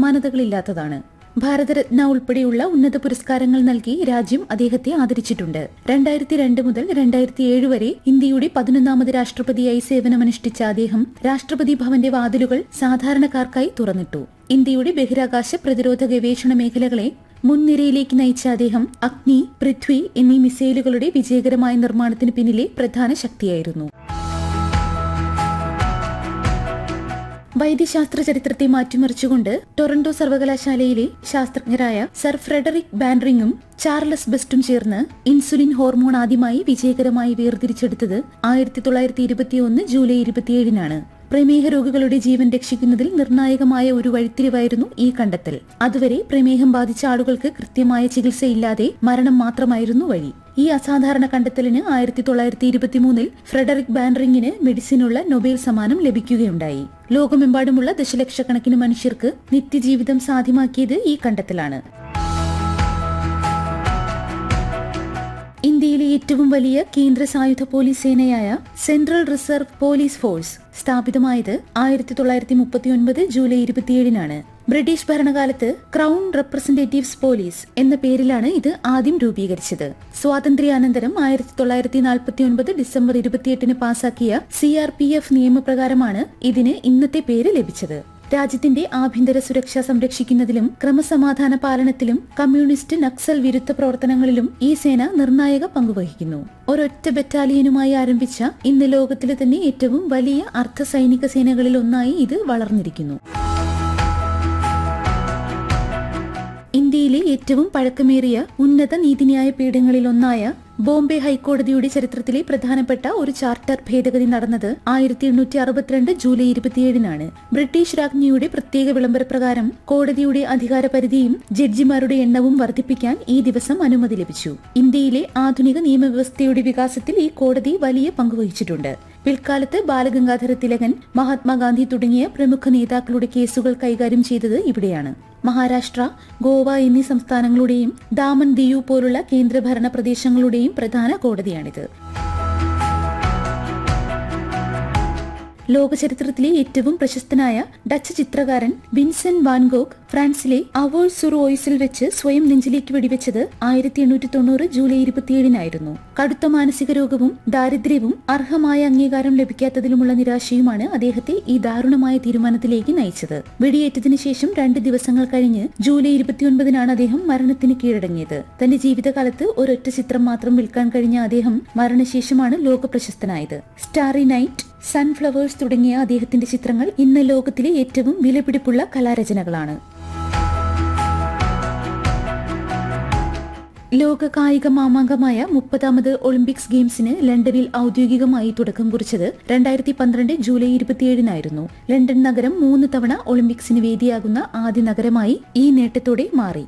സമാനതകളില്ലാത്തതാണ് ഭാരതരത്ന ഉൾപ്പെടെയുള്ള ഉന്നത പുരസ്കാരങ്ങൾ നൽകി രാജ്യം അദ്ദേഹത്തെ ആദരിച്ചിട്ടുണ്ട് രണ്ടായിരത്തി രണ്ട് മുതൽ രണ്ടായിരത്തി ഏഴ് വരെ ഇന്ത്യയുടെ പതിനൊന്നാമത് രാഷ്ട്രപതിയായി സേവനമനുഷ്ഠിച്ച അദ്ദേഹം രാഷ്ട്രപതി ഭവന്റെ വാതിലുകൾ സാധാരണക്കാർക്കായി തുറന്നിട്ടു ഇന്ത്യയുടെ ബഹിരാകാശ പ്രതിരോധ ഗവേഷണ മേഖലകളെ മുൻനിരയിലേക്ക് നയിച്ച അദ്ദേഹം അഗ്നി പൃഥ്വി എന്നീ മിസൈലുകളുടെ വിജയകരമായ നിർമ്മാണത്തിന് പിന്നിലെ പ്രധാന ശക്തിയായിരുന്നു വൈദ്യശാസ്ത്ര ചരിത്രത്തെ മാറ്റിമറിച്ചുകൊണ്ട് ടൊറന്റോ സർവകലാശാലയിലെ ശാസ്ത്രജ്ഞരായ സർ ഫ്രെഡറിക് ബാൻറിങ്ങും ചാർലസ് ബെസ്റ്റും ചേർന്ന് ഇൻസുലിൻ ഹോർമോൺ ആദ്യമായി വിജയകരമായി വേർതിരിച്ചെടുത്തത് ആയിരത്തി തൊള്ളായിരത്തി ഇരുപത്തിയൊന്ന് ജൂലൈ ഇരുപത്തിയേഴിനാണ് പ്രമേഹ രോഗികളുടെ ജീവൻ രക്ഷിക്കുന്നതിൽ നിർണായകമായ ഒരു വഴിത്തിരിവായിരുന്നു ഈ കണ്ടെത്തൽ അതുവരെ പ്രമേഹം ബാധിച്ച ആളുകൾക്ക് കൃത്യമായ ചികിത്സയില്ലാതെ മരണം മാത്രമായിരുന്നു വഴി ഈ അസാധാരണ കണ്ടെത്തലിന് ആയിരത്തി തൊള്ളായിരത്തി ഇരുപത്തിമൂന്നിൽ ഫ്രെഡറിക് ബാൻറിങ്ങിന് മെഡിസിനുള്ള നൊബേൽ സമ്മാനം ലഭിക്കുകയുണ്ടായി ലോകമെമ്പാടുമുള്ള ദശലക്ഷക്കണക്കിന് മനുഷ്യർക്ക് നിത്യജീവിതം സാധ്യമാക്കിയത് ഈ കണ്ടെത്തലാണ് ഇന്ത്യയിലെ ഏറ്റവും വലിയ കേന്ദ്ര സായുധ പോലീസ് സേനയായ സെൻട്രൽ റിസർവ് പോലീസ് ഫോഴ്സ് സ്ഥാപിതമായത് ആയിരത്തി തൊള്ളായിരത്തി മുപ്പത്തിയൊൻപത് ജൂലൈ ഇരുപത്തിയേഴിനാണ് ബ്രിട്ടീഷ് ഭരണകാലത്ത് ക്രൗൺ റെപ്രസെന്റേറ്റീവ്സ് പോലീസ് എന്ന പേരിലാണ് ഇത് ആദ്യം രൂപീകരിച്ചത് സ്വാതന്ത്ര്യാനന്തരം ആയിരത്തി തൊള്ളായിരത്തി നാൽപ്പത്തിയൊൻപത് ഡിസംബർ ഇരുപത്തിയെട്ടിന് പാസാക്കിയ സി ആർ പി എഫ് നിയമപ്രകാരമാണ് ഇതിന് ഇന്നത്തെ പേര് ലഭിച്ചത് രാജ്യത്തിന്റെ ആഭ്യന്തര സുരക്ഷ സംരക്ഷിക്കുന്നതിലും ക്രമസമാധാന പാലനത്തിലും കമ്മ്യൂണിസ്റ്റ് നക്സൽ വിരുദ്ധ പ്രവർത്തനങ്ങളിലും ഈ സേന നിർണായക പങ്കുവഹിക്കുന്നു ഒരൊറ്റ ബറ്റാലിയനുമായി ആരംഭിച്ച ഇന്ന് ലോകത്തിലെ തന്നെ ഏറ്റവും വലിയ അർദ്ധ സൈനിക സേനകളിൽ ഒന്നായി ഇത് വളർന്നിരിക്കുന്നു ഇന്ത്യയിലെ ഏറ്റവും പഴക്കമേറിയ ഉന്നത നീതിന്യായ പീഠങ്ങളിൽ ഒന്നായ ബോംബെ ഹൈക്കോടതിയുടെ ചരിത്രത്തിലെ പ്രധാനപ്പെട്ട ഒരു ചാർട്ടർ ഭേദഗതി നടന്നത് ആയിരത്തി എണ്ണൂറ്റി അറുപത്തിരണ്ട് ജൂലൈ ഇരുപത്തിയേഴിനാണ് ബ്രിട്ടീഷ് രാജ്ഞിയുടെ പ്രത്യേക വിളംബരപ്രകാരം കോടതിയുടെ അധികാരപരിധിയും ജഡ്ജിമാരുടെ എണ്ണവും വർദ്ധിപ്പിക്കാൻ ഈ ദിവസം അനുമതി ലഭിച്ചു ഇന്ത്യയിലെ ആധുനിക നിയമവ്യവസ്ഥയുടെ വികാസത്തിൽ ഈ കോടതി വലിയ പങ്കുവഹിച്ചിട്ടുണ്ട് പിൽക്കാലത്ത് ബാലഗംഗാധര തിലകൻ മഹാത്മാഗാന്ധി തുടങ്ങിയ പ്രമുഖ നേതാക്കളുടെ കേസുകൾ കൈകാര്യം ചെയ്തത് ഇവിടെയാണ് മഹാരാഷ്ട്ര ഗോവ എന്നീ സംസ്ഥാനങ്ങളുടെയും ദാമൻ ദിയു പോലുള്ള കേന്ദ്രഭരണ പ്രദേശങ്ങളുടെയും പ്രധാന കോടതിയാണിത് ലോകചരിത്രത്തിലെ ഏറ്റവും പ്രശസ്തനായ ഡച്ച് ചിത്രകാരൻ വിൻസെൻ വാൻഗോഗ് ഫ്രാൻസിലെ അവോൾ സുർ ഓയിസിൽ വെച്ച് സ്വയം നെഞ്ചിലേക്ക് വെടിവെച്ചത് ആയിരത്തി എണ്ണൂറ്റി തൊണ്ണൂറ് ജൂലൈ ഇരുപത്തിയേഴിനായിരുന്നു കടുത്ത മാനസിക രോഗവും ദാരിദ്ര്യവും അർഹമായ അംഗീകാരം ലഭിക്കാത്തതിലുമുള്ള നിരാശയുമാണ് അദ്ദേഹത്തെ ഈ ദാരുണമായ തീരുമാനത്തിലേക്ക് നയിച്ചത് വെടിയേറ്റതിനു ശേഷം രണ്ട് ദിവസങ്ങൾ കഴിഞ്ഞ് ജൂലൈ ഇരുപത്തിയൊൻപതിനാണ് അദ്ദേഹം മരണത്തിന് കീഴടങ്ങിയത് തന്റെ ജീവിതകാലത്ത് ഒരൊറ്റ ചിത്രം മാത്രം വിൽക്കാൻ കഴിഞ്ഞ അദ്ദേഹം മരണശേഷമാണ് ലോകപ്രശസ്തനായത് സ്റ്റാറി നൈറ്റ് സൺഫ്ലവേഴ്സ് തുടങ്ങിയ അദ്ദേഹത്തിന്റെ ചിത്രങ്ങൾ ഇന്ന് ലോകത്തിലെ ഏറ്റവും വിലപിടിപ്പുള്ള കലാരചനകളാണ് ലോക കായിക മാമാങ്കമായ മുപ്പതാമത് ഒളിമ്പിക്സ് ഗെയിംസിന് ലണ്ടനിൽ ഔദ്യോഗികമായി തുടക്കം കുറിച്ചത് രണ്ടായിരത്തി പന്ത്രണ്ട് ജൂലൈ ഇരുപത്തിയേഴിനായിരുന്നു ലണ്ടൻ നഗരം മൂന്ന് തവണ ഒളിമ്പിക്സിന് വേദിയാകുന്ന ആദ്യ നഗരമായി ഈ നേട്ടത്തോടെ മാറി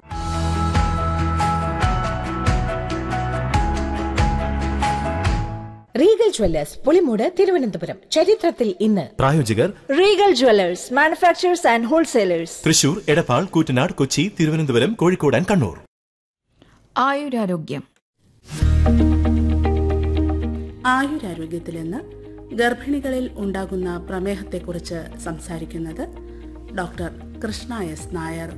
റീഗൽ ജ്വല്ലേഴ്സ് പുളിമൂട് തിരുവനന്തപുരം ചരിത്രത്തിൽ ഇന്ന് പ്രായോജകർ Regal jewellers manufacturers and wholesalers Thrissur Edappal Koottanad Kochi Thiruvananthapuram Kozhikode and Kannur ആയുരാരോഗ്യം ആയുരാരോഗ്യത്തിൽ നിന്ന് ഗർഭിണികളിൽ ഉണ്ടാകുന്ന പ്രമേഹത്തെക്കുറിച്ച് സംസാരിക്കുന്നത് ഡോക്ടർ കൃഷ്ണ എസ് നായർ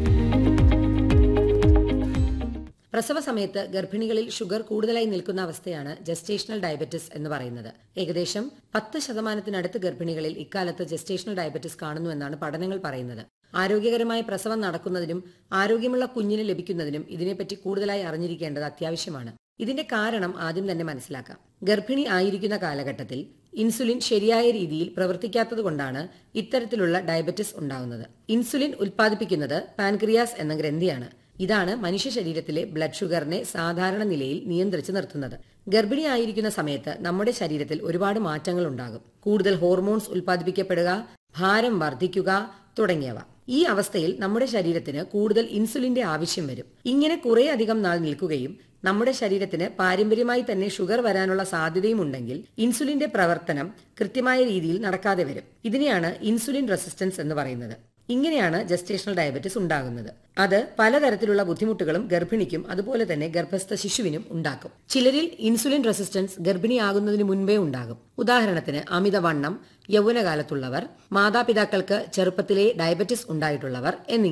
പ്രസവ സമയത്ത് ഗർഭിണികളിൽ ഷുഗർ കൂടുതലായി നിൽക്കുന്ന അവസ്ഥയാണ് ജസ്റ്റേഷണൽ ഡയബറ്റിസ് എന്ന് പറയുന്നത് ഏകദേശം പത്ത് ശതമാനത്തിനടുത്ത് ഗർഭിണികളിൽ ഇക്കാലത്ത് ജസ്റ്റേഷണൽ ഡയബറ്റിസ് കാണുന്നുവെന്നാണ് പഠനങ്ങൾ പറയുന്നത് ആരോഗ്യകരമായ പ്രസവം നടക്കുന്നതിനും ആരോഗ്യമുള്ള കുഞ്ഞിന് ലഭിക്കുന്നതിനും ഇതിനെപ്പറ്റി കൂടുതലായി അറിഞ്ഞിരിക്കേണ്ടത് അത്യാവശ്യമാണ് ഇതിന്റെ കാരണം ആദ്യം തന്നെ മനസ്സിലാക്കാം ഗർഭിണി ആയിരിക്കുന്ന കാലഘട്ടത്തിൽ ഇൻസുലിൻ ശരിയായ രീതിയിൽ പ്രവർത്തിക്കാത്തതുകൊണ്ടാണ് ഇത്തരത്തിലുള്ള ഡയബറ്റിസ് ഉണ്ടാകുന്നത് ഇൻസുലിൻ ഉൽപ്പാദിപ്പിക്കുന്നത് പാൻക്രിയാസ് എന്ന ഗ്രന്ഥിയാണ് ഇതാണ് മനുഷ്യ ശരീരത്തിലെ ബ്ലഡ് ഷുഗറിനെ സാധാരണ നിലയിൽ നിയന്ത്രിച്ചു നിർത്തുന്നത് ഗർഭിണിയായിരിക്കുന്ന സമയത്ത് നമ്മുടെ ശരീരത്തിൽ ഒരുപാട് മാറ്റങ്ങൾ ഉണ്ടാകും കൂടുതൽ ഹോർമോൺസ് ഉൽപ്പാദിപ്പിക്കപ്പെടുക ഭാരം വർദ്ധിക്കുക തുടങ്ങിയവ ഈ അവസ്ഥയിൽ നമ്മുടെ ശരീരത്തിന് കൂടുതൽ ഇൻസുലിന്റെ ആവശ്യം വരും ഇങ്ങനെ കുറെ അധികം നാൾ നിൽക്കുകയും നമ്മുടെ ശരീരത്തിന് പാരമ്പര്യമായി തന്നെ ഷുഗർ വരാനുള്ള സാധ്യതയും ഉണ്ടെങ്കിൽ ഇൻസുലിന്റെ പ്രവർത്തനം കൃത്യമായ രീതിയിൽ നടക്കാതെ വരും ഇതിനെയാണ് ഇൻസുലിൻ റെസിസ്റ്റൻസ് എന്ന് പറയുന്നത് ഇങ്ങനെയാണ് ജസ്റ്റേഷണൽ ഡയബറ്റിസ് ഉണ്ടാകുന്നത് അത് പലതരത്തിലുള്ള ബുദ്ധിമുട്ടുകളും ഗർഭിണിക്കും അതുപോലെ തന്നെ ഗർഭസ്ഥ ശിശുവിനും ഉണ്ടാക്കും ചിലരിൽ ഇൻസുലിൻ റെസിസ്റ്റൻസ് ഗർഭിണിയാകുന്നതിന് മുൻപേ ഉണ്ടാകും ഉദാഹരണത്തിന് അമിതവണ്ണം യൗവനകാലത്തുള്ളവർ മാതാപിതാക്കൾക്ക് ചെറുപ്പത്തിലെ ഡയബറ്റിസ് ഉണ്ടായിട്ടുള്ളവർ എന്നിങ്ങനെ